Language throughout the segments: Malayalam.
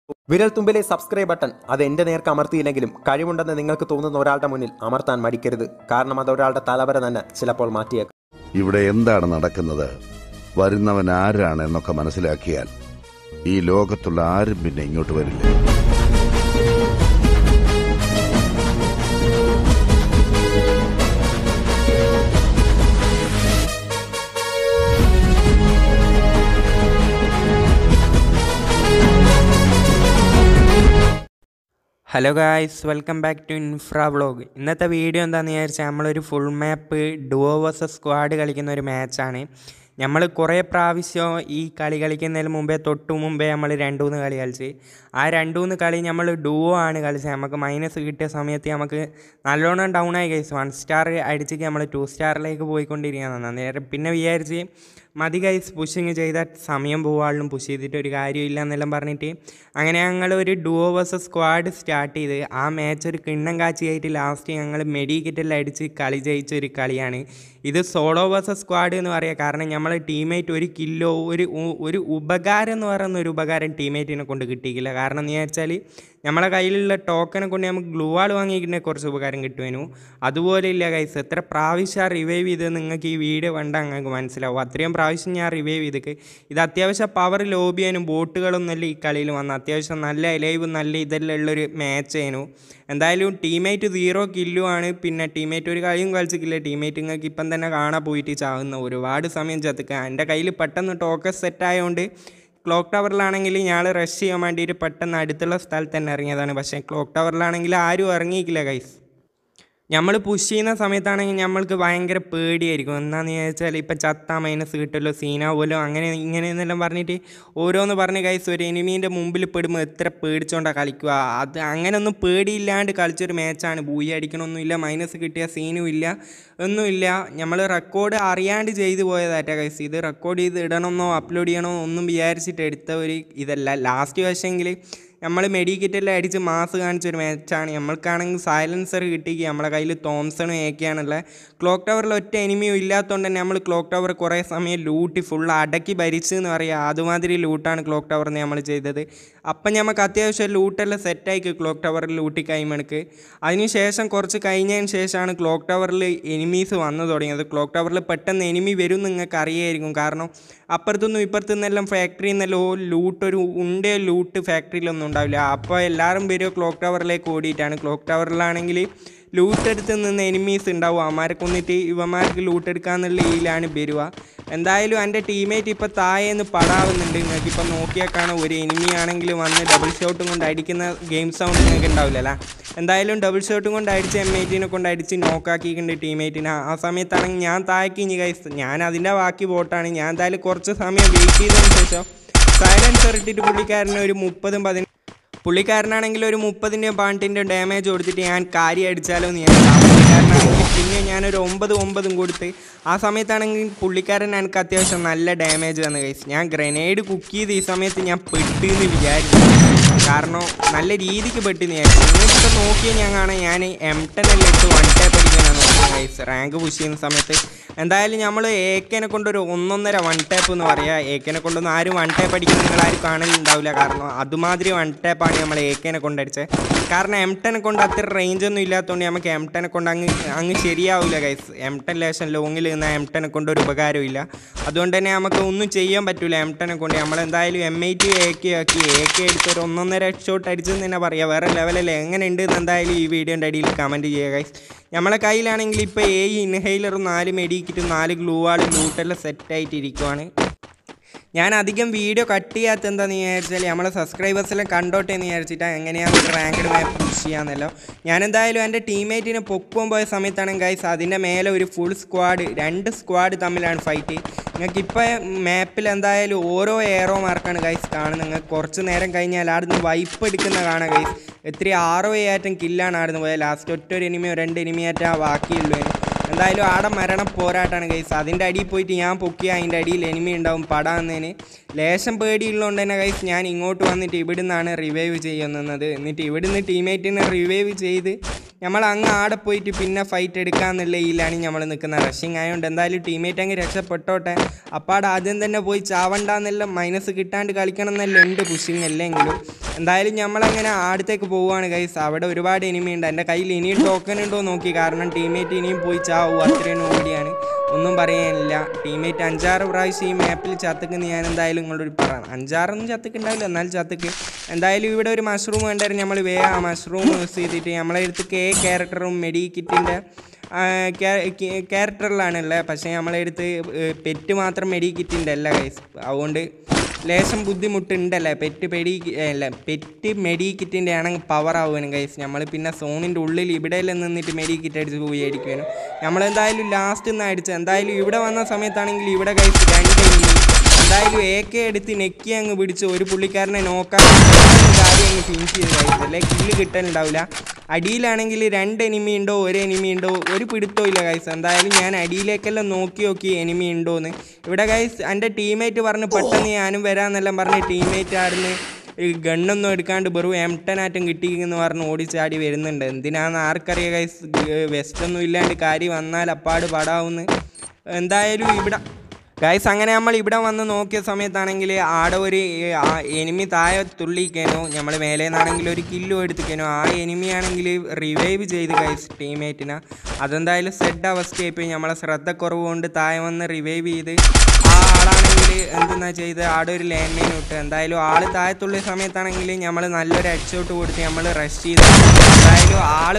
വിരൽ തുമ്പിലെ സബ്സ്ക്രൈബ് ബട്ടൺ അത് എന്റെ നേർക്ക് അമർത്തിയില്ലെങ്കിലും കഴിവുണ്ടെന്ന് നിങ്ങൾക്ക് തോന്നുന്ന ഒരാളുടെ മുന്നിൽ അമർത്താൻ മടിക്കരുത് കാരണം അത് ഒരാളുടെ തലവര തന്നെ ചിലപ്പോൾ മാറ്റിയേക്കാം ഇവിടെ എന്താണ് നടക്കുന്നത് വരുന്നവൻ ആരാണ് എന്നൊക്കെ മനസ്സിലാക്കിയാൽ ഈ ലോകത്തുള്ള ആരും പിന്നെ ഇങ്ങോട്ട് വരില്ല hello guys welcome back to infra vlog ഇന്നത്തെ വീഡിയോ എന്താണെന്ന് വിചാരിച്ചാൽ നമ്മളൊരു full map duo versus squad കളിക്കുന്ന ഒരു മാച്ചാണ് നമ്മൾ കുറേ പ്രാവശ്യം ഈ കളി കളിക്കുന്നതിന് മുമ്പേ തൊട്ടു മുമ്പേ നമ്മൾ രണ്ട് മൂന്ന് കളി കളിച്ച് ആ രണ്ട് മൂന്ന് കളി നമ്മൾ ഡുവോ ആണ് കളിച്ചത് നമുക്ക് മൈനസ് കിട്ടിയ സമയത്ത് നമുക്ക് നല്ലോണം ഡൗൺ ആയി ഗൈസ് വൺ സ്റ്റാർ അടിച്ചിട്ട് നമ്മൾ ടു സ്റ്റാറിലേക്ക് പോയിക്കൊണ്ടിരിക്കുകയാണ് നേരം പിന്നെ വിചാരിച്ച് മതി ഗൈസ് പുഷിങ് ചെയ്ത സമയം പോവാളിനും പുഷ് ചെയ്തിട്ട് ഒരു കാര്യമില്ല എന്നെല്ലാം പറഞ്ഞിട്ട് അങ്ങനെ ഞങ്ങൾ ഒരു ഡുവോ വേഴ്സസ് സ്ക്വാഡ് സ്റ്റാർട്ട് ചെയ്ത് ആ മാച്ച് ഒരു കിണ്ണം കാച്ചിയായിട്ട് ലാസ്റ്റ് ഞങ്ങൾ മെഡിക്കറ്റെല്ലാം അടിച്ച് കളി ജയിച്ച ഒരു കളിയാണ് ഇത് സോളോ വേഴ്സസ് സ്ക്വാഡ് എന്ന് പറയാം കാരണം നമ്മൾ ടീമേറ്റ് ഒരു കില്ലോ ഒരു ഉ- ഒരു ഉപകാരം എന്ന് പറയുന്ന ഒരു ഉപകാരം ടീമേറ്റിനെ കൊണ്ട് കിട്ടിയില്ല കാരണം എന്ന് വെച്ചാൽ നമ്മളെ കയ്യിലുള്ള ടോക്കനെ കൊണ്ട് നമുക്ക് ഗ്ലൂ വാൾ വാങ്ങിയിട്ടുണ്ടെങ്കിൽ കുറച്ച് ഉപകാരം കിട്ടുവാനു അതുപോലെ ഇല്ല കൈസ് എത്ര പ്രാവശ്യം റിവൈവ് ചെയ്ത് നിങ്ങൾക്ക് ഈ വീഡിയോ കണ്ടാൽ നിങ്ങൾക്ക് മനസ്സിലാവും അത്രയും പ്രാവശ്യം ഞാൻ റിവൈവ് ചെയ്തിട്ട് ഇത് അത്യാവശ്യം പവർ ലോബ് ചെയ്യാനും ബോട്ടുകളൊന്നുമല്ല ഈ കളിയിൽ വന്ന അത്യാവശ്യം നല്ല ലൈവ് നല്ല ഇതെല്ലാം ഉള്ളൊരു മാച്ച് ആയിരുന്നു എന്തായാലും ടീമേറ്റ് സീറോ കില്ലും ആണ് പിന്നെ ടീമേറ്റ് ഒരു കളിയും കളിച്ചിട്ടില്ല ടീമേറ്റ് നിങ്ങൾക്ക് ഇപ്പം തന്നെ കാണാൻ പോയിട്ട് ചാവുന്ന ഒരുപാട് സമയം ചത്തുക്കുക എൻ്റെ കയ്യിൽ പെട്ടെന്ന് ടോക്കൺ സെറ്റ് ആയതുകൊണ്ട് ക്ലോക്ക് ടവറിലാണെങ്കിൽ ഞാൻ റഷ് ചെയ്യാൻ വേണ്ടിയിട്ട് പെട്ടെന്ന് അടുത്തുള്ള സ്ഥലത്ത് തന്നെ ഇറങ്ങിയതാണ് പക്ഷേ ക്ലോക്ക് ടവറിലാണെങ്കിൽ ആരും ഇറങ്ങിയിട്ടില്ല ഗൈസ് നമ്മൾ പുഷ് ചെയ്യുന്ന സമയത്താണെങ്കിൽ നമ്മൾക്ക് ഭയങ്കര പേടിയായിരിക്കും എന്താണെന്ന് ചോദിച്ചാൽ ഇപ്പം ചത്ത മൈനസ് കിട്ടുമല്ലോ സീനാവുമല്ലോ അങ്ങനെ ഇങ്ങനെ എന്നെല്ലാം പറഞ്ഞിട്ട് ഓരോന്ന് പറഞ്ഞ് കൈസ് ഒരു എനിമീൻ്റെ മുമ്പിൽ പെടുമ്പോൾ എത്ര പേടിച്ചോണ്ടാണ് കളിക്കുക അത് അങ്ങനെയൊന്നും പേടിയില്ലാണ്ട് കളിച്ചൊരു മാച്ചാണ് ബൂയി അടിക്കണമൊന്നുമില്ല മൈനസ് കിട്ടിയ സീനും ഇല്ല ഒന്നുമില്ല നമ്മൾ റെക്കോർഡ് അറിയാണ്ട് ചെയ്തു പോയതാറ്റാ കൈസ് ഇത് റെക്കോർഡ് ചെയ്ത് ഇടണമെന്നോ അപ്ലോഡ് ചെയ്യണമെന്നോ ഒന്നും വിചാരിച്ചിട്ട് എടുത്ത ഒരു ഇതല്ല ലാസ്റ്റ് വശമെങ്കിൽ നമ്മൾ മെഡിക്കറ്റെല്ലാം അടിച്ച് മാസ് കാണിച്ച ഒരു മാച്ചാണ് നമ്മൾക്കാണെങ്കിൽ സൈലൻസർ കിട്ടിക്ക് നമ്മളെ കയ്യിൽ തോംസണും ഏക്കെയാണുള്ളത് ക്ലോക്ക് ടവറിൽ ഒറ്റ എനിമിയും ഇല്ലാത്തതുകൊണ്ട് തന്നെ നമ്മൾ ക്ലോക്ക് ടവർ കുറേ സമയം ലൂട്ടി ഫുൾ അടക്കി ഭരിച്ചു എന്ന് പറയുക അതുമാതിരി ലൂട്ടാണ് ക്ലോക്ക് ടവറിന് നമ്മൾ ചെയ്തത് അപ്പം നമുക്ക് അത്യാവശ്യം ലൂട്ടെല്ലാം സെറ്റായിക്ക് ക്ലോക്ക് ടവറിൽ ലൂട്ടി കൈമണക്ക് അതിനുശേഷം കുറച്ച് കഴിഞ്ഞതിന് ശേഷമാണ് ക്ലോക്ക് ടവറിൽ എനിമീസ് വന്നു തുടങ്ങിയത് ക്ലോക്ക് ടവറിൽ പെട്ടെന്ന് എനിമി വരും എന്ന് നിങ്ങൾക്ക് അറിയായിരിക്കും കാരണം അപ്പുറത്തുനിന്നും ഇപ്പുറത്തുനിന്നെല്ലാം ഫാക്ടറിയിൽ നിന്നെല്ലാം ലൂട്ട് ഒരു ഉണ്ടേ ലൂട്ട് ഫാക്ടറിയിലൊന്നും ഉണ്ടാവില്ല അപ്പോൾ എല്ലാവരും വരിക ക്ലോക്ക് ടവറിലേക്ക് ഓടിയിട്ടാണ് ക്ലോക്ക് ടവറിലാണെങ്കിൽ ലൂട്ട് എടുത്ത് നിന്ന് എനിമീസ് ഉണ്ടാവും അവന്മാരെ കൊന്നിട്ട് ഇവന്മാർക്ക് ലൂട്ട് എടുക്കാന്നുള്ള ഇതിലാണ് വരിക എന്തായാലും എൻ്റെ ടീമേറ്റ് ഇപ്പോൾ താഴേന്ന് പടാവുന്നുണ്ട് നിങ്ങൾക്ക് ഇപ്പോൾ നോക്കിയാൽ കാണാം ഒരു എനിമി ആണെങ്കിൽ വന്ന് ഡബിൾ ഷോട്ടും കൊണ്ട് അടിക്കുന്ന ഗെയിം സൗണ്ട് നിങ്ങൾക്ക് ഉണ്ടാവില്ലല്ലോ എന്തായാലും ഡബിൾ ഷോട്ടും കൊണ്ട് അടിച്ച് എം എയ്റ്റീനെ കൊണ്ട് അടിച്ച് നോക്കാക്കിയിട്ടുണ്ട് ടീമേറ്റിനെ ആ സമയത്താണെങ്കിൽ ഞാൻ താഴേക്ക് ഇനി കൈസ് ഞാൻ അതിൻ്റെ ബാക്കി ബോട്ടാണ് ഞാൻ എന്തായാലും കുറച്ച് സമയം വെയിറ്റ് ചെയ്തതിന് ശേഷം സൈലൻസർ ഇട്ടിട്ട് പുള്ളിക്കാരന് ഒരു മുപ്പതും പതിന പുള്ളിക്കാരനാണെങ്കിൽ ഒരു മുപ്പതിൻ്റെയും പാണ്ടിൻ്റെ ഡാമേജ് കൊടുത്തിട്ട് ഞാൻ കാര്യം അടിച്ചാലോ എന്ന് ഞാൻ പുള്ളിക്കാരനാണെങ്കിൽ പിന്നെ ഞാനൊരു ഒമ്പത് ഒമ്പതും കൊടുത്ത് ആ സമയത്താണെങ്കിൽ പുള്ളിക്കാരൻ എനിക്ക് അത്യാവശ്യം നല്ല ഡാമേജ് തന്നു കൈസ് ഞാൻ ഗ്രനേഡ് കുക്ക് ചെയ്ത് ഈ സമയത്ത് ഞാൻ പെട്ടെന്ന് വിചാരിച്ചു കാരണം നല്ല രീതിക്ക് പെട്ടെന്ന് വിചാരിച്ചു നിങ്ങൾക്കിപ്പോൾ നോക്കിയാൽ ഞാൻ കാണാം ഞാൻ എം ടെൻ എല്ലാം ഇട്ട് വൺ ടാപ്പ് അടിക്കാനാണ് നോക്കുന്നത് കൈസ് റാങ്ക് പുഷ് ചെയ്യുന്ന സമയത്ത് എന്തായാലും നമ്മൾ ഏക്കനെ കൊണ്ടൊരു ഒന്നൊന്നര വൺ ടാപ്പ് എന്ന് പറയാം ഏക്കനെ കൊണ്ടൊന്നും ആരും വൺ ടാപ്പ് അടിക്കുന്ന നിങ്ങൾ ആരും കാണലുണ്ടാവില്ല കാരണം അതുമാതിരി വൺ ടാപ്പാണ് നമ്മൾ ഏക്കനെ കൊണ്ടടിച്ചത് കാരണം എം ടെനെ കൊണ്ട് അത്ര റേഞ്ച് ഒന്നും ഇല്ലാത്തതുകൊണ്ട് നമുക്ക് എം ടെനെ കൊണ്ട് അങ്ങ് അങ്ങ് ശരിയാവില്ല ഗൈസ് എം ടെൻ ലേശം ലോങ്ങിൽ നിന്ന എം ടെനെ കൊണ്ട് ഒരു ഉപകാരമില്ല അതുകൊണ്ട് തന്നെ നമുക്ക് ഒന്നും ചെയ്യാൻ പറ്റില്ല എം ടെനെ കൊണ്ട് നമ്മൾ എന്തായാലും M I T A K ആക്കി എ കെ എടുത്ത് ഒരു ഒന്നൊന്നര ഷോട്ട് അടിച്ചെന്ന് തന്നെ പറയാം വേറെ ലെവലല്ലേ എങ്ങനെ ഉണ്ട് എന്ന് എന്തായാലും ഈ വീഡിയോൻ്റെ അടിയിൽ കമൻറ്റ് ചെയ്യുക ഗൈസ് നമ്മളെ കയ്യിലാണെങ്കിൽ ഇപ്പോൾ ഏ ഇൻഹെയിലറും നാല് മെഡിക്കിറ്റും നാല് ഗ്ലൂ വാളും ലൂട്ടെല്ലാം സെറ്റായിട്ടിരിക്കുവാണ് ഞാൻ അധികം വീഡിയോ കട്ട് ചെയ്യാത്ത എന്താണെന്ന് വിചാരിച്ചാൽ നമ്മളെ സബ്സ്ക്രൈബേഴ്സെല്ലാം കണ്ടോട്ടെ എന്ന് വിചാരിച്ചിട്ട് എങ്ങനെയാണ് റാങ്ക്ഡ് മാപ്പ് പുഷ് ചെയ്യാന്നല്ലോ ഞാൻ എന്തായാലും എൻ്റെ ടീമേറ്റിനെ പൊക്കുവാൻ പോയ സമയത്താണ് ഗൈസ് അതിൻ്റെ മേലെ ഒരു ഫുൾ സ്ക്വാഡ് രണ്ട് സ്ക്വാഡ് തമ്മിലാണ് ഫൈറ്റ് നിങ്ങൾക്ക് ഇപ്പോൾ മാപ്പിൽ എന്തായാലും ഓരോ ഏറോ മാർക്കാണ് ഗൈസ് കാണുന്നത് നിങ്ങൾക്ക് കുറച്ച് നേരം കഴിഞ്ഞാൽ ആടുന്ന് വൈപ്പ് എടുക്കുന്ന കാണാം ഗൈസ് എത്ര ആറോ ഏറ്റം കില്ലാണ് ആടുന്ന് പോയത് ലാസ്റ്റ് ഒറ്റ ഒരു എനിമിയോ രണ്ട് എനിമിയാറ്റാ ബാക്കിയുള്ളൂ എന്തായാലും ആടെ മരണം പോരാട്ടാണ് ഗൈസ് അതിൻ്റെ അടിയിൽ പോയിട്ട് ഞാൻ പൊക്കിയ അതിൻ്റെ അടിയിൽ എനിമി ഉണ്ടാവും പടാന്നതിന് ലേശം പേടിയുള്ളതുകൊണ്ട് തന്നെ ഗൈസ് ഞാൻ ഇങ്ങോട്ട് വന്നിട്ട് ഇവിടുന്നാണ് റിവൈവ് ചെയ്യുന്നത് എന്നിട്ട് ഇവിടുന്ന് ടീമേറ്റിനെ റിവൈവ് ചെയ്ത് നമ്മൾ അങ്ങ് ആടെ പോയിട്ട് പിന്നെ ഫൈറ്റ് എടുക്കാന്നുള്ള ഇതിലാണ് നമ്മൾ നിൽക്കുന്നത് റഷിങ് ആയതുകൊണ്ട് എന്തായാലും ടീമേറ്റ് അങ്ങ് രക്ഷപ്പെട്ടോട്ടെ അപ്പാട് ആദ്യം തന്നെ പോയി ചാവണ്ടെന്നുള്ള മൈനസ് കിട്ടാണ്ട് കളിക്കണം എന്നല്ല ഉണ്ട് പുഷിങ് അല്ലെങ്കിലും എന്തായാലും നമ്മളങ്ങനെ ആടത്തേക്ക് പോവുകയാണ് ഗൈസ് അവിടെ ഒരുപാട് എനിമി ഉണ്ട് എൻ്റെ കയ്യിൽ ഇനിയും ടോക്കൺ ഉണ്ടോ നോക്കി കാരണം ടീമേറ്റ് ഇനിയും പോയി ചാവും അത്രയും ഓടിയാണ് ഒന്നും പറയാനില്ല ടീമേറ്റ് അഞ്ചാറ് പ്രാവശ്യം ഈ മാപ്പിൽ ചത്തക്കെന്ന് ഞാൻ എന്തായാലും നിങ്ങളോട് പറയാം അഞ്ചാറൊന്നും ചത്തക്ക് ഉണ്ടാവില്ല എന്നാൽ ചത്തക്ക് എന്തായാലും ഇവിടെ ഒരു മഷ്റൂം കണ്ടായിരുന്നു നമ്മൾ വേഗം ആ മഷ്റൂം യൂസ് ചെയ്തിട്ട് നമ്മളെ അടുത്ത് കെ ക്യാരക്ടറും മെഡി കിറ്റിൻ്റെ ക്യാരക്ടറിലാണ് ഉള്ളത് പക്ഷേ നമ്മളെ അടുത്ത് പെറ്റ് മാത്രം മെഡി കിറ്റിൻ്റെ അല്ല ഗൈസ് അതുകൊണ്ട് ലേശം ബുദ്ധിമുട്ടുണ്ടല്ലേ പെറ്റ് പെടി അല്ല പെറ്റ് മെഡി കിറ്റിൻ്റെ ആണെങ്കിൽ പവർ ആവുകയാണ് ഗൈസ് നമ്മൾ പിന്നെ സോണിൻ്റെ ഉള്ളിൽ ഇവിടെ നിന്നിട്ട് മെഡി കിറ്റ് അടിച്ച് പോയി അടിക്കുവാനും നമ്മളെന്തായാലും ലാസ്റ്റ് നിന്ന് അടിച്ച് എന്തായാലും ഇവിടെ വന്ന സമയത്താണെങ്കിൽ ഇവിടെ ഗൈസ് രണ്ട് enemy. എന്തായാലും എ കെ എടുത്ത് നെക്കി അങ്ങ് പിടിച്ച് ഒരു പുള്ളിക്കാരനെ നോക്കാൻ കാര്യം അങ്ങ് ഫിനിഷ് ചെയ്ത് കഴിച്ചു അല്ലെ കില്ല് കിട്ടാനുണ്ടാവില്ല അടിയിലാണെങ്കിൽ രണ്ട് എനിമി ഉണ്ടോ ഒരു എനിമി ഉണ്ടോ ഒരു പിടുത്തവും ഇല്ല ഗൈസ് എന്തായാലും ഞാൻ അടിയിലേക്കെല്ലാം നോക്കി നോക്കി എനിമി ഉണ്ടോയെന്ന് ഇവിടെ ഗൈസ് എൻ്റെ ടീമേറ്റ് പറഞ്ഞ് പെട്ടെന്ന് ഞാനും വരാമെന്നെല്ലാം പറഞ്ഞ് ടീമേറ്റ് ആടുന്ന് ഈ ഗണ്ണൊന്നും എടുക്കാണ്ട് വെറും എം ടെൻ ആറ്റം കിട്ടിയെന്ന് പറഞ്ഞ് ഓടിച്ചാടി വരുന്നുണ്ട് എന്തിനാന്ന് ആർക്കറിയാം ഗൈസ് വെസ്റ്റൊന്നും ഇല്ലാണ്ട് കാര്യം വന്നാൽ അപ്പാട് പടാവുന്ന് എന്തായാലും ഇവിടെ ഗൈസ് അങ്ങനെ നമ്മൾ ഇവിടെ വന്ന് നോക്കിയ സമയത്താണെങ്കിൽ ആടെ ഒരു എനിമി താഴെ തുള്ളിക്കേനോ നമ്മൾ മേലെ നിന്നാണെങ്കിൽ ഒരു കില്ലോ എടുത്തിക്കേനോ ആ എനിമി ആണെങ്കിൽ റിവൈവ് ചെയ്ത് ഗൈസ് ടീമേറ്റിനെ അതെന്തായാലും സെഡ് അവസ്ഥയായിപ്പോയി നമ്മളെ ശ്രദ്ധക്കുറവ് കൊണ്ട് താഴെ വന്ന് റിവൈവ് ചെയ്ത് ആ ആളാണെങ്കിൽ എന്തെന്നാ ചെയ്ത് ആടെ ഒരു ലാൻഡ് മൈൻ ഇട്ട് എന്തായാലും ആള് താഴത്തുള്ള സമയത്താണെങ്കിൽ നമ്മൾ നല്ലൊരു ഹെഡ്ഷോട്ട് കൊടുത്ത് നമ്മൾ റഷ് ചെയ്ത് എന്തായാലും ആള്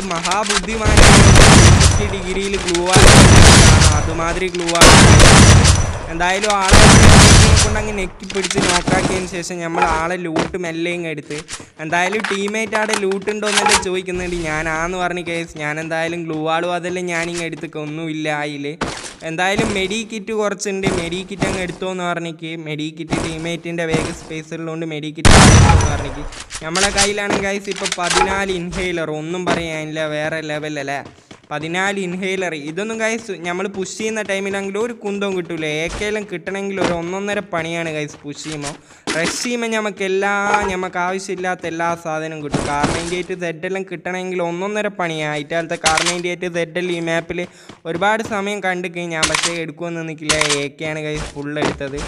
മഹാബുദ്ധിമാനാണ് ഡിഗ്രിയിൽ ഗ്ലൂ ആണ് അതുമാതിരി ഗ്ലൂ ആണ് എന്തായാലും ആളെ കൊണ്ട് അങ്ങ് നെക്കി പിടിച്ച് നോക്കാക്കിയതിന് ശേഷം നമ്മൾ ആളെ ലൂട്ട് മെല്ലെയും എടുത്ത് എന്തായാലും ടീമേറ്റ് ആടെ ലൂട്ട് ഉണ്ടോ എന്നല്ലേ ചോദിക്കുന്നുണ്ട് ഞാനാന്ന് പറഞ്ഞ കേസ് ഞാൻ എന്തായാലും ഗ്ലൂ ആളും അതെല്ലാം ഞാനിങ്ങ് എടുത്തൊക്കെ ഒന്നുമില്ല അതിൽ എന്തായാലും മെഡി കിറ്റ് കുറച്ചുണ്ട് മെഡി കിറ്റ് അങ്ങ് എടുത്തോ എന്ന് പറഞ്ഞിക്ക് മെഡി കിറ്റ് ടീമേറ്റിൻ്റെ വേഗ സ്പേസുള്ളതുകൊണ്ട് മെഡി കിറ്റ് എന്ന് പറഞ്ഞിക്ക് നമ്മളെ കയ്യിലാണ് ഗൈസ് ഇപ്പോൾ പതിനാല് ഇൻഹെയിലർ ഒന്നും പറയാനില്ല വേറെ ലെവലല്ലേ പതിനാല് ഇൻഹേലർ ഇതൊന്നും ഗൈസ് നമ്മൾ പുഷ് ചെയ്യുന്ന ടൈമിലാണെങ്കിൽ ഒരു കുന്തവും കിട്ടൂല ഏക്കെല്ലാം കിട്ടണമെങ്കിൽ ഒരു ഒന്നൊന്നര പണിയാണ് ഗൈസ് പുഷ് ചെയ്യുമ്പോൾ റഷ് ചെയ്യുമ്പോൾ നമുക്ക് എല്ലാ നമുക്ക് ആവശ്യമില്ലാത്ത എല്ലാ സാധനവും കിട്ടും കാർ നയൻറ്റി എയ്റ്റ് സെഡ് എല്ലാം കിട്ടണമെങ്കിൽ ഒന്നൊന്നര പണിയാണ് ആയിട്ടാലത്തെ കാർ നയൻറ്റി എയ്റ്റ് സെഡ് എല്ലാം ഈ മാപ്പിൽ ഒരുപാട് സമയം കണ്ടു കഴിഞ്ഞാൽ പക്ഷേ എടുക്കുമെന്ന് നിൽക്കില്ല ഏക്കെയാണ് ഗൈസ് ഫുൾ എടുത്തത്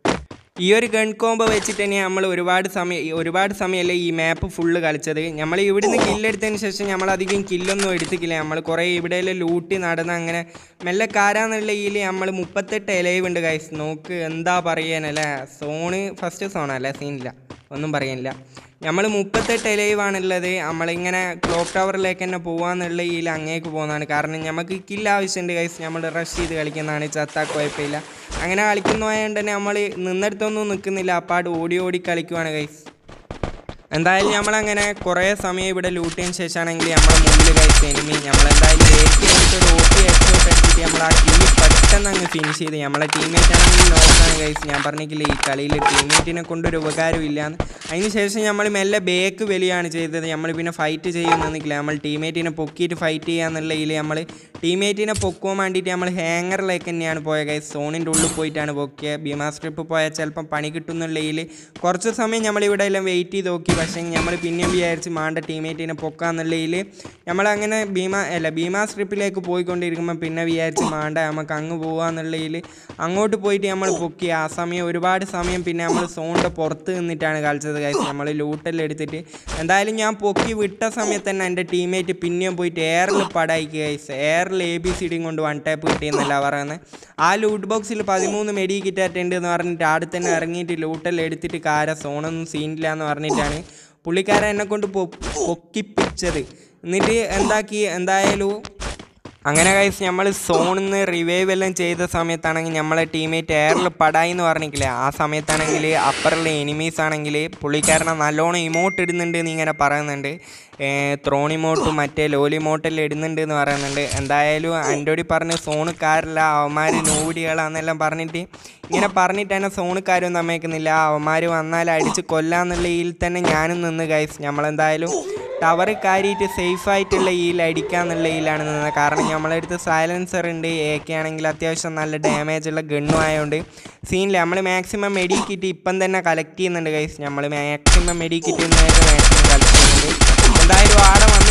ഈ ഒരു ഗൺ കോംബോ വെച്ചിട്ട് തന്നെ നമ്മൾ ഒരുപാട് സമയം ഒരുപാട് സമയമല്ലേ ഈ മാപ്പ് ഫുള്ള് കളിച്ചത് നമ്മൾ ഇവിടുന്ന് കില്ലെടുത്തതിന് ശേഷം നമ്മൾ അധികം കില്ലൊന്നും എടുത്തിക്കില്ല നമ്മൾ കുറേ ഇവിടെയെല്ലാം ലൂട്ടി നടന്ന് അങ്ങനെ മെല്ലെ കാരാന്നുള്ള ഇതിൽ നമ്മൾ മുപ്പത്തെട്ട് എലൈവ് ഉണ്ട് ഗൈസ് നോക്ക് എന്താ പറയാനല്ലേ സോണ് ഫസ്റ്റ് സോണല്ലേ സീനില്ല ഒന്നും പറയാനില്ല നമ്മൾ മുപ്പത്തെട്ട് എലൈവാണുള്ളത് നമ്മളിങ്ങനെ ക്ലോക്ക് ടവറിലേക്ക് തന്നെ പോകാന്നുള്ള ഇതിൽ അങ്ങേക്ക് പോകുന്നതാണ് കാരണം നമുക്ക് കില്ല് ആവശ്യമുണ്ട് ഗൈസ് നമ്മൾ റഷ് ചെയ്ത് കളിക്കുന്നതാണ് ചത്താ കുഴപ്പമില്ല അങ്ങനെ കളിക്കുന്നതായതുകൊണ്ട് തന്നെ നമ്മൾ നിന്നിടത്തൊന്നും നിൽക്കുന്നില്ല അപ്പാട് ഓടി ഓടി കളിക്കുവാണ് ഗൈസ് എന്തായാലും നമ്മളങ്ങനെ കുറേ സമയം ഇവിടെ ലൂട്ടിയതിന് ശേഷമാണെങ്കിൽ നമ്മളെ മുന്നിൽ കഴിച്ച എനിമി നമ്മളെന്തായാലും ഏറ്റി ഒരു ഓ പി ഹെഡ്ഷോട്ട് അടിച്ചിട്ട് നമ്മൾ ആ ടീമിൽ പെട്ടെന്ന് അങ്ങ് ഫിനിഷ് ചെയ്ത് നമ്മളെ ടീമേറ്റ് ആണെങ്കിൽ നോക്കാണ് കഴിച്ച് ഞാൻ പറഞ്ഞിട്ടില്ല ഈ കളിയിൽ ടീമേറ്റിനെ കൊണ്ടൊരു ഉപകാരമില്ല അതിന് ശേഷം നമ്മൾ മെല്ലെ ബേക്ക് വലിയാണ് ചെയ്തത് നമ്മൾ പിന്നെ ഫൈറ്റ് ചെയ്യുന്നില്ല നമ്മൾ ടീമേറ്റിനെ പൊക്കിയിട്ട് ഫൈറ്റ് ചെയ്യാന്നുള്ള ഇതിൽ നമ്മൾ ടീമേറ്റിനെ പൊക്കുവാൻ വേണ്ടിയിട്ട് നമ്മൾ ഹാങ്ങറിലേക്ക് തന്നെയാണ് പോയത് ഗൈസ് സോണിൻ്റെ ഉള്ളിൽ പോയിട്ടാണ് പൊക്കിയത് ഭീമാ സ്ട്രിപ്പ് പോയാൽ ചിലപ്പം പണി കിട്ടുന്നുള്ള ഇതിൽ കുറച്ച് സമയം നമ്മൾ ഇവിടെ എല്ലാം വെയിറ്റ് ചെയ്ത് നോക്കി പക്ഷേ നമ്മൾ പിന്നെയും വിചാരിച്ച് മാണ്ട ടീമേറ്റിനെ പൊക്കാന്നുള്ളതിൽ നമ്മളങ്ങനെ ഭീമ അല്ല ഭീമാ സ്ട്രിപ്പിലേക്ക് പോയിക്കൊണ്ടിരിക്കുമ്പോൾ പിന്നെ വിചാരിച്ച് മാണ്ട നമുക്ക് അങ്ങ് പോകാന്നുള്ളതിൽ അങ്ങോട്ട് പോയിട്ട് നമ്മൾ പൊക്കി ആ സമയം ഒരുപാട് സമയം പിന്നെ നമ്മൾ സോണിൻ്റെ പുറത്ത് നിന്നിട്ടാണ് കളിച്ചത് കഴിച്ച് നമ്മൾ ലൂട്ടെല്ലാം എടുത്തിട്ട് എന്തായാലും ഞാൻ പൊക്കി വിട്ട സമയത്ത് തന്നെ എൻ്റെ ടീമേറ്റ് പിന്നെയും പോയിട്ട് എയറിൽ പടായിക്ക് കഴിച്ച് എയറിൽ എ ബി സി ഡിയും കൊണ്ട് വൺ ടാപ്പ് കിട്ടിയെന്നല്ല പറയുന്നത് ആ ലൂട്ട് ബോക്സിൽ പതിമൂന്ന് മെഡി കിറ്റാറ്റുണ്ട് എന്ന് പറഞ്ഞിട്ട് ആടെ തന്നെ ഇറങ്ങിയിട്ട് ലൂട്ടെല്ലാം എടുത്തിട്ട് കാര സോണൊന്നും സീനില്ല എന്ന് പറഞ്ഞിട്ടാണ് പുള്ളിക്കാരൻ എന്നെ കൊണ്ട് പൊ പൊക്കിപ്പിച്ചത് എന്നിട്ട് എന്താക്കി എന്തായാലും അങ്ങനെ കഴിച്ച് നമ്മൾ സോണിൽ നിന്ന് റിവൈവ് എല്ലാം ചെയ്ത സമയത്താണെങ്കിൽ നമ്മളെ ടീമേറ്റ് എയറിൽ പടായി എന്ന് പറഞ്ഞിട്ടില്ലേ ആ സമയത്താണെങ്കിൽ അപ്പറുള്ള എനിമീസ് ആണെങ്കിൽ പുള്ളിക്കാരനെ നല്ലോണം ഇമോട്ട് ഇടുന്നുണ്ട് എന്ന് ഇങ്ങനെ പറയുന്നുണ്ട് ത്രോണിമോട്ടും മറ്റേ ലോലിമോട്ടെല്ലാം ഇടുന്നുണ്ട് എന്ന് പറയുന്നുണ്ട് എന്തായാലും അൻ്റോടി പറഞ്ഞ് സോണുകാരല്ല അവന്മാർ നോവിടികളാന്നെല്ലാം പറഞ്ഞിട്ട് ഇങ്ങനെ പറഞ്ഞിട്ട് തന്നെ സോണുകാരും സമ്മതിക്കുന്നില്ല അവന്മാർ വന്നാൽ അടിച്ച് കൊല്ലാന്നുള്ള ഇതിൽ തന്നെ ഞാനും നിന്ന് ഗൈസ് നമ്മളെന്തായാലും ടവർ കയറിയിട്ട് സേഫ് ആയിട്ടുള്ള ഈൽ അടിക്കാന്നുള്ള ഈലാണ് നിന്നത് കാരണം നമ്മളെ അടുത്ത് സൈലൻസർ ഉണ്ട് എ ആണെങ്കിൽ അത്യാവശ്യം നല്ല ഡാമേജ് ഉള്ള ഗണ്ണും ആയതുകൊണ്ട് സീനില്ല നമ്മൾ മാക്സിമം മെഡി കിറ്റ് ഇപ്പം തന്നെ കളക്ട് ചെയ്യുന്നുണ്ട് ഗൈസ് നമ്മൾ maximum medkit maximum collect ചെയ്യുന്നുണ്ട് എന്തായാലും ആടെ വന്നിട്ട്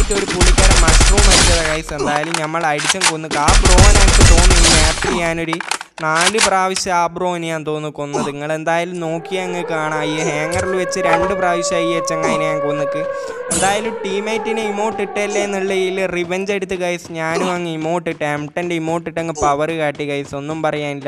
ടീമേറ്റ് ഒരു പുള്ളിക്കാരൻ മഷ്റൂം അടിച്ചത് ഗൈസ് എന്തായാലും നമ്മൾ അടിച്ചും കൊന്നു ആ ബ്രോനെ എനിക്ക് തോന്നുന്നു ഈ മാപ്പിൽ ഞാനൊരു നാല് പ്രാവശ്യം ആ ബ്രോനെ ഞാൻ തോന്നുന്നു കൊന്നത് നിങ്ങൾ എന്തായാലും നോക്കി അങ്ങ് കാണാം ഈ ഹാങ്ങറിൽ വെച്ച് രണ്ട് പ്രാവശ്യം ഈ ചങ്ങായിനെ ഞാൻ കൊന്നിക്ക് എന്തായാലും ടീമേറ്റിനെ ഇമോട്ട് ഇട്ടല്ലേ എന്നുള്ള ഇതിൽ റിവെഞ്ച് എടുത്ത് ഗൈസ് ഞാനും അങ്ങ് ഇമോട്ട് ഇട്ട് എംടൻ്റെ ഇമോട്ട് ഇട്ട് അങ്ങ് പവർ കാട്ടി ഗൈസ് ഒന്നും പറയാനില്ല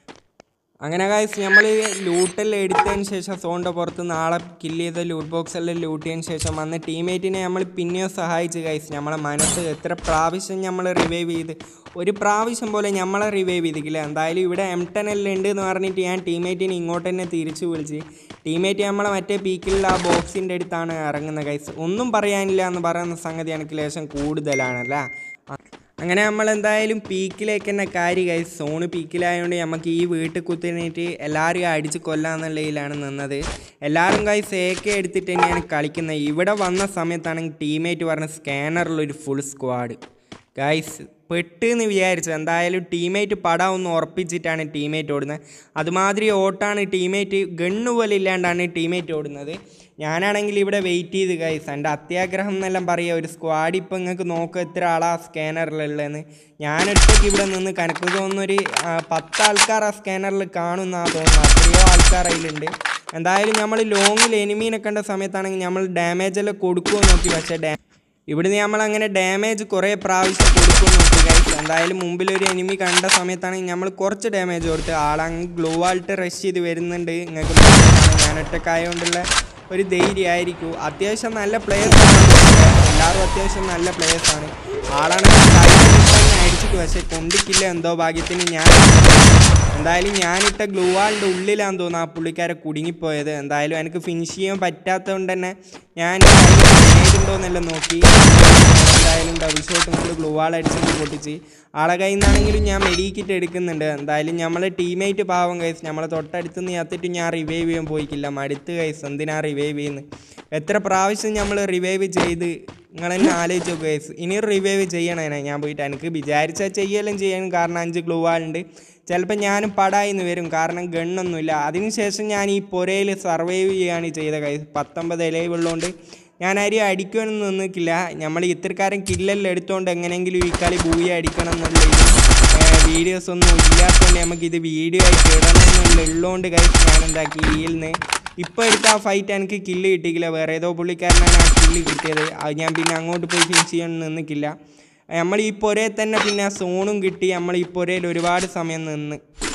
അങ്ങനെ കായ്സ് നമ്മൾ ലൂട്ടെല്ലാം എടുത്തതിന് ശേഷം സോണിൻ്റെ പുറത്ത് നാളെ കില്ല് ചെയ്ത ലൂട്ട് ബോക്സ് എല്ലാം ലൂട്ട് ചെയ്തതിന് ശേഷം വന്ന് ടീമേറ്റിനെ നമ്മൾ പിന്നെയും സഹായിച്ച് കായ്സ് നമ്മളെ മനസ്സ് എത്ര പ്രാവശ്യം നമ്മൾ റിവൈവ് ചെയ്ത് ഒരു പ്രാവശ്യം പോലെ നമ്മളെ റിവൈവ് ചെയ്തിട്ടില്ല എന്തായാലും ഇവിടെ എം ടെൻ എല്ലാം ഉണ്ട് എന്ന് പറഞ്ഞിട്ട് ഞാൻ ടീമേറ്റിനെ ഇങ്ങോട്ട് തന്നെ തിരിച്ചു വിളിച്ച് ടീമേറ്റ് നമ്മളെ മറ്റേ പീക്കിലുള്ള ആ ബോക്സിൻ്റെ അടുത്താണ് ഇറങ്ങുന്നത് കൈസ് ഒന്നും പറയാനില്ല എന്ന് പറയുന്ന സംഗതി എനിക്ക് ലേശം കൂടുതലാണല്ലേ അങ്ങനെ നമ്മൾ എന്തായാലും പീക്കിലേക്ക് തന്നെ കാര്യം കൈ സോണ് പീക്കിലായതുകൊണ്ട് നമുക്ക് ഈ വീട്ടിൽ കുത്തിനിട്ട് എല്ലാവരും അടിച്ച് കൊല്ലാന്നുള്ളതിലാണ് നിന്നത് എല്ലാവരും കൈ സേക്കെ എടുത്തിട്ട് തന്നെയാണ് കളിക്കുന്നത് ഇവിടെ വന്ന സമയത്താണെങ്കിൽ ടീമേറ്റ് പറഞ്ഞ സ്കാനറിലൊരു ഫുൾ സ്ക്വാഡ് ഗൈസ് പെട്ടെന്ന് വിചാരിച്ചു എന്തായാലും ടീമേറ്റ് പടം ഒന്ന് ഉറപ്പിച്ചിട്ടാണ് ടീമേറ്റ് ഓടുന്നത് അതുമാതിരി ഓട്ടാണ് ടീമേറ്റ് ഗണ്ണ് പോലെ ഇല്ലാണ്ടാണ് ടീമേറ്റ് ഓടുന്നത് ഞാനാണെങ്കിൽ ഇവിടെ വെയിറ്റ് ചെയ്ത് ഗൈസ് എൻ്റെ അത്യാഗ്രഹം എന്നെല്ലാം പറയുക ഒരു സ്ക്വാഡ് ഇപ്പം നിങ്ങൾക്ക് നോക്കുക എത്ര ആളാ സ്കാനറിലുള്ളതെന്ന് ഞാൻ ഒറ്റയ്ക്ക് ഇവിടെ നിന്ന് കണക്ക് തോന്നുന്നൊരു ആ, പത്ത് ആൾക്കാർ ആ സ്കാനറിൽ കാണുന്നാ തോന്നുന്നത് അത്രയോ ആൾക്കാർ അതിലുണ്ട് എന്തായാലും നമ്മൾ ലോങ്ങിൽ എനിമീനെ കണ്ട സമയത്താണെങ്കിൽ നമ്മൾ ഡാമേജ് എല്ലാം കൊടുക്കുമോ നോക്കി പക്ഷേ ഡാ ഇവിടുന്ന് നമ്മൾ അങ്ങനെ ഡാമേജ് കുറേ പ്രാവശ്യം കൊടുക്കുമെന്ന് നോക്കി ഗൈസ് എന്തായാലും മുമ്പിൽ ഒരു എനിമി കണ്ട സമയത്താണെങ്കിൽ നമ്മൾ കുറച്ച് ഡാമേജ് കൊടുത്ത് ആളങ്ങ് ഗ്ലോ ആയിട്ട് റഷ് ചെയ്ത് വരുന്നുണ്ട് നിങ്ങൾക്ക് മനസ്സിലാക്കണം. ഞാൻ ഒറ്റക്കായതുകൊണ്ടുള്ള ഒരു ധൈര്യമായിരിക്കും അത്യാവശ്യം നല്ല പ്ലേയേഴ്സ് എല്ലാവരും അത്യാവശ്യം നല്ല പ്ലേയേഴ്സാണ് ആളാണെങ്കിൽ കൈ അടിച്ചിട്ട് പക്ഷേ കൊണ്ടിക്കില്ല എന്തോ ഭാഗ്യത്തിന് ഞാൻ എന്തായാലും ഞാനിട്ട ഗ്ലൂ വാളിൻ്റെ ഉള്ളിലാന്ന് തോന്നുന്നു ആ പുള്ളിക്കാരെ കുടുങ്ങിപ്പോയത് എന്തായാലും എനിക്ക് ഫിനിഷ് ചെയ്യാൻ പറ്റാത്തതുകൊണ്ട് തന്നെ ഞാൻ ഉണ്ടോയെന്നെല്ലാം നോക്കി എന്തായാലും ഡബിൾ ഷോട്ട് കൊണ്ട് ഗ്ലൂ വാൾ അടിച്ചിട്ട് പൊട്ടിച്ച് ആളെ കയ്യിൽ നിന്നാണെങ്കിലും ഞാൻ മെഡിക്കിറ്റ് എടുക്കുന്നുണ്ട് എന്തായാലും നമ്മളെ ടീമേറ്റ് പാവം കൈസ് നമ്മളെ തൊട്ടടുത്ത് നിന്ന് ചത്തിട്ട് ഞാൻ റിവൈവ് ചെയ്യാൻ പോയിക്കില്ല മടുത്ത് കൈസ് എന്തിനാ റിവൈവ് ചെയ്യുന്നത് എത്ര പ്രാവശ്യം നമ്മൾ റിവൈവ് ചെയ്ത് നിങ്ങൾ തന്നെ ആലോചിച്ച് നോക്കുക ഗൈസ് ഇനി റിവൈവ് ചെയ്യണേ ഞാൻ പോയിട്ട് എനിക്ക് വിചാരിച്ചാൽ ചെയ്യലും ചെയ്യാനും കാരണം അഞ്ച് ഗ്ലൂ വാളുണ്ട് ചിലപ്പോൾ ഞാനും പടായിന്ന് വരും കാരണം ഗണ്ണൊന്നുമില്ല അതിനുശേഷം ഞാൻ ഈ പുരയിൽ സർവൈവ് ചെയ്യാണ് ചെയ്ത കൈ പത്തൊമ്പത് ഇലയുള്ളതുകൊണ്ട് ഞാൻ ആരെയും അടിക്കുമെന്ന് നിന്നിക്കില്ല നമ്മൾ ഇത്രക്കാരൻ കില്ലെല്ലാം എടുത്തുകൊണ്ട് എങ്ങനെയെങ്കിലും ഈ കളി ബൂയി അടിക്കണം എന്നുള്ള വീഡിയോസ് ഒന്നും ഇല്ലാത്തതുകൊണ്ട് നമുക്ക് ഇത് വീഡിയോ ആയിട്ട് ഇടണം എന്നുള്ള ഉള്ളതുകൊണ്ട് കഴിച്ച് ഞാൻ എന്താക്കി ഇതിൽ നിന്ന് ഇപ്പോൾ എടുത്ത ആ ഫൈറ്റ് എനിക്ക് കില്ല് കിട്ടിയില്ല വേറെ ഏതോ പുള്ളിക്കാരനാണ് ആ കില്ല് കിട്ടിയത് അത് ഞാൻ പിന്നെ അങ്ങോട്ട് പോയി ഫിനിഷ് ചെയ്യാൻ നിന്നിക്കില്ല നമ്മൾ ഈ പുരയിൽ തന്നെ പിന്നെ ആ സോണും കിട്ടി നമ്മൾ ഈ പുരയിൽ ഒരുപാട് സമയം നിന്ന്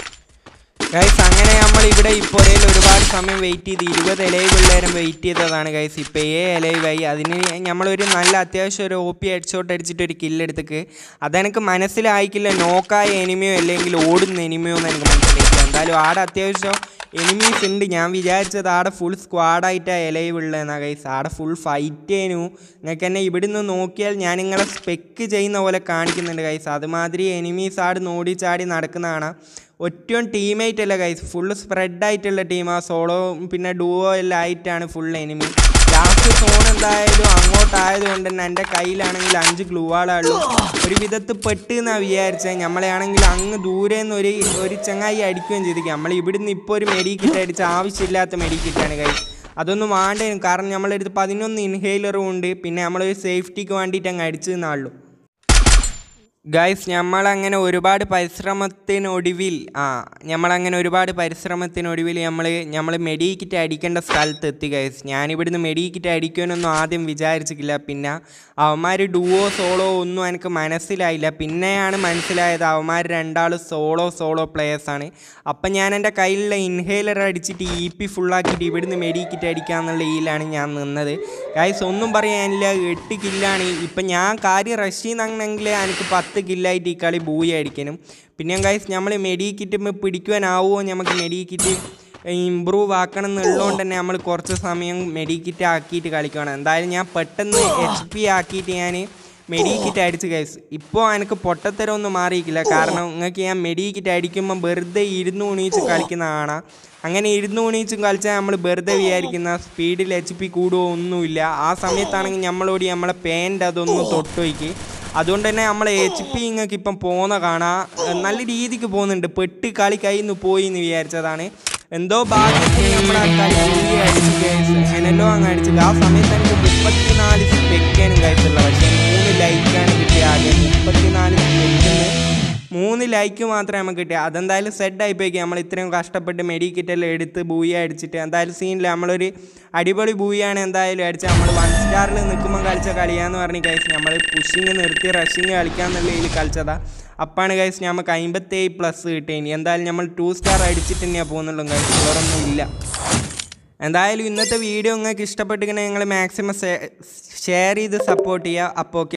ഗൈസ് അങ്ങനെ നമ്മൾ ഇവിടെ ഈ പുരയിൽ ഒരുപാട് സമയം വെയിറ്റ് ചെയ്ത് ഇരുപത് ഇലവ് പിള്ളേരും വെയിറ്റ് ചെയ്തതാണ് ഗൈസ് ഇപ്പോൾ ഏ ഇലവായി അതിന് നമ്മളൊരു നല്ല അത്യാവശ്യം ഒരു ഒ പി ഹെഡ്ഷോട്ട് അടിച്ചിട്ട് ഒരു കില്ലെടുത്തേക്ക് അതെനിക്ക് മനസ്സിലായിക്കില്ല നോക്കായ എനിമിയോ അല്ലെങ്കിൽ ഓടുന്ന എനിമിയോ എന്ന് എനിക്ക് മനസ്സിലായില്ല എന്തായാലും ആടെ അത്യാവശ്യം എനിമീസ് ഉണ്ട് ഞാൻ വിചാരിച്ചത് ആടെ ഫുൾ സ്ക്വാഡായിട്ടാണ് ഇലവ് ഉള്ളതെന്നാണ് ഗൈസ് ആടെ ഫുൾ ഫൈറ്റ് ചെയ്യുന്നു നിങ്ങൾക്ക് എന്നെ ഇവിടുന്ന് നോക്കിയാൽ ഞാൻ നിങ്ങളെ സ്പെക്ക് ചെയ്യുന്ന പോലെ കാണിക്കുന്നുണ്ട് ഗൈസ് അതുമാതിരി എനിമീസ് ആട് നോടി ചാടി നടക്കുന്നതാണ് ഒറ്റയും ടീമേറ്റ് അല്ല ഗൈസ് ഫുള്ള് സ്പ്രെഡ് ആയിട്ടുള്ള ടീമാണ് സോളോ പിന്നെ ഡുവോ എല്ലാം ആയിട്ടാണ് ഫുൾ എനിമി ലാസ്റ്റ് സോൺ എന്തായാലും അങ്ങോട്ടായതുകൊണ്ട് തന്നെ എൻ്റെ കയ്യിലാണെങ്കിൽ അഞ്ച് ഗ്ലൂവാളുള്ളൂ ഒരു വിധത്തിൽ പെട്ട് എന്നാണ് വിചാരിച്ചത് നമ്മളെയാണെങ്കിൽ അങ്ങ് ദൂരെ നിന്ന് ഒരു ഒരു ചങ്ങായി അടിക്കുകയും ചെയ്തിരിക്കുക നമ്മൾ ഇവിടുന്ന് ഇപ്പോൾ ഒരു മെഡിക്കിറ്റ് അടിച്ച ആവശ്യമില്ലാത്ത മെഡിക്കിറ്റാണ് കൈ അതൊന്നും വേണ്ടേനും കാരണം നമ്മളെടുത്ത് പതിനൊന്ന് ഇൻഹേലറും ഉണ്ട് പിന്നെ നമ്മളൊരു സേഫ്റ്റിക്ക് വേണ്ടിയിട്ട് അങ്ങ് അടിച്ചു തന്നാളുള്ളൂ ഗൈസ് നമ്മളങ്ങനെ ഒരുപാട് പരിശ്രമത്തിനൊടുവിൽ ആ നമ്മളങ്ങനെ ഒരുപാട് പരിശ്രമത്തിനൊടുവിൽ നമ്മൾ നമ്മൾ മെഡിക്കിറ്റ് അടിക്കേണ്ട സ്ഥലത്ത് എത്തി ഗൈസ് ഞാനിവിടുന്ന് മെഡിക്കിറ്റ് അടിക്കുമെന്നൊന്നും ആദ്യം വിചാരിച്ചിട്ടില്ല പിന്നെ അവന്മാർ ഡുവോ സോളോ ഒന്നും എനിക്ക് മനസ്സിലായില്ല പിന്നെയാണ് മനസ്സിലായത് അവന്മാർ രണ്ടാൾ സോളോ സോളോ പ്ലേയേഴ്സാണ് അപ്പം ഞാൻ എൻ്റെ കയ്യിലുള്ള ഇൻഹേലർ അടിച്ചിട്ട് ഇ പി ഫുള്ളാക്കിയിട്ട് ഇവിടുന്ന് മെഡിക്കിറ്റ് അടിക്കാന്നുള്ള ഇതിലാണ് ഞാൻ നിന്നത് ഗൈസ് ഒന്നും പറയാനില്ല എട്ട് കില്ലാണ് ഇപ്പം ഞാൻ കാര്യം റഷ് ചെയ്യുന്നെങ്കിൽ എനിക്ക് പത്ത് കില്ലായിട്ട് ഈ കളി ബൂയി അടിക്കാനും പിന്നെ ഗൈസ് നമ്മൾ മെഡിക്കിറ്റ് പിടിക്കുവാനാവുമോ നമുക്ക് മെഡിക്കിറ്റ് ഇമ്പ്രൂവ് ആക്കണം എന്നുള്ളതുകൊണ്ട് തന്നെ നമ്മൾ കുറച്ച് സമയം മെഡിക്കിറ്റ് ആക്കിയിട്ട് കളിക്കണം എന്തായാലും ഞാൻ പെട്ടെന്ന് എച്ച് പി ആക്കിയിട്ട് ഞാൻ മെഡിക്കിറ്റ് അടിച്ച് ഗൈസ് ഇപ്പോൾ എനിക്ക് പൊട്ടത്തരമൊന്നും മാറിയിട്ടില്ല കാരണം നിങ്ങൾക്ക് ഞാൻ മെഡിക്കിറ്റ് അടിക്കുമ്പോൾ വെറുതെ ഇരുന്ന് ഉണീച്ച് കളിക്കുന്നതാണ് അങ്ങനെ ഇരുന്ന് ഉണീച്ചും കളിച്ചാൽ നമ്മൾ വെറുതെ വിചാരിക്കുന്ന സ്പീഡിൽ എച്ച് പി കൂടുകയോ ഒന്നുമില്ല ആ സമയത്താണെങ്കിൽ നമ്മളോട് നമ്മളെ പാൻറ് അതൊന്ന് തൊട്ടുപോയിക്ക് അതുകൊണ്ട് തന്നെ നമ്മളെ എച്ച് പി നിങ്ങൾക്ക് ഇപ്പം പോകുന്ന കാണാം നല്ല രീതിക്ക് പോകുന്നുണ്ട് പെട്ട് കളി കയ്യിൽ നിന്ന് പോയി എന്ന് വിചാരിച്ചതാണ് എന്തോ ഭാഗ്യത്തിന് നമ്മൾ ആ കളി പുള്ളി അടിച്ച് ഗൈസ് എങ്ങനെയല്ലോ അങ്ങ് അടിച്ചത് ആ സമയത്ത് എനിക്ക് മുപ്പത്തിനാല് സ്പെക്കാനും കഴിച്ചുള്ള പക്ഷേ മൂന്ന് ലൈക്കാണ് കിട്ടിയത് ആദ്യം മുപ്പത്തിനാല് സ്പെക്കിന് മൂന്ന് ലൈക്ക് മാത്രമേ നമുക്ക് കിട്ടിയ അതെന്തായാലും സെറ്റ് ആയിപ്പോയി നമ്മൾ ഇത്രയും കഷ്ടപ്പെട്ട് മെഡിക്കിറ്റെല്ലാം എടുത്ത് ബൂയി അടിച്ചിട്ട് എന്തായാലും സീനില്ല നമ്മളൊരു അടിപൊളി ബൂയാണ് എന്തായാലും അടിച്ച് നമ്മൾ വൺ സ്റ്റാറിൽ നിൽക്കുമ്പോൾ കളിച്ച കളിയാന്ന് പറഞ്ഞ് കഴിച്ച് നമ്മൾ പുഷിങ് നിർത്തി റഷിങ് കളിക്കാന്നുള്ള ഇതിൽ കളിച്ചതാ അപ്പാണ് കഴിച്ച് നമുക്ക് അമ്പത്തേഴ് പ്ലസ് കിട്ടിയിനി എന്തായാലും നമ്മൾ ടു സ്റ്റാർ അടിച്ചിട്ട് തന്നെയാണ് പോകുന്നുള്ളൂ കഴിച്ച് വേറൊന്നും ഇല്ല എന്തായാലും ഇന്നത്തെ വീഡിയോ നിങ്ങൾക്ക് ഇഷ്ടപ്പെട്ടിങ്ങനെ നിങ്ങൾ മാക്സിമം ഷെയർ ചെയ്ത് സപ്പോർട്ട് ചെയ്യുക അപ്പോൾ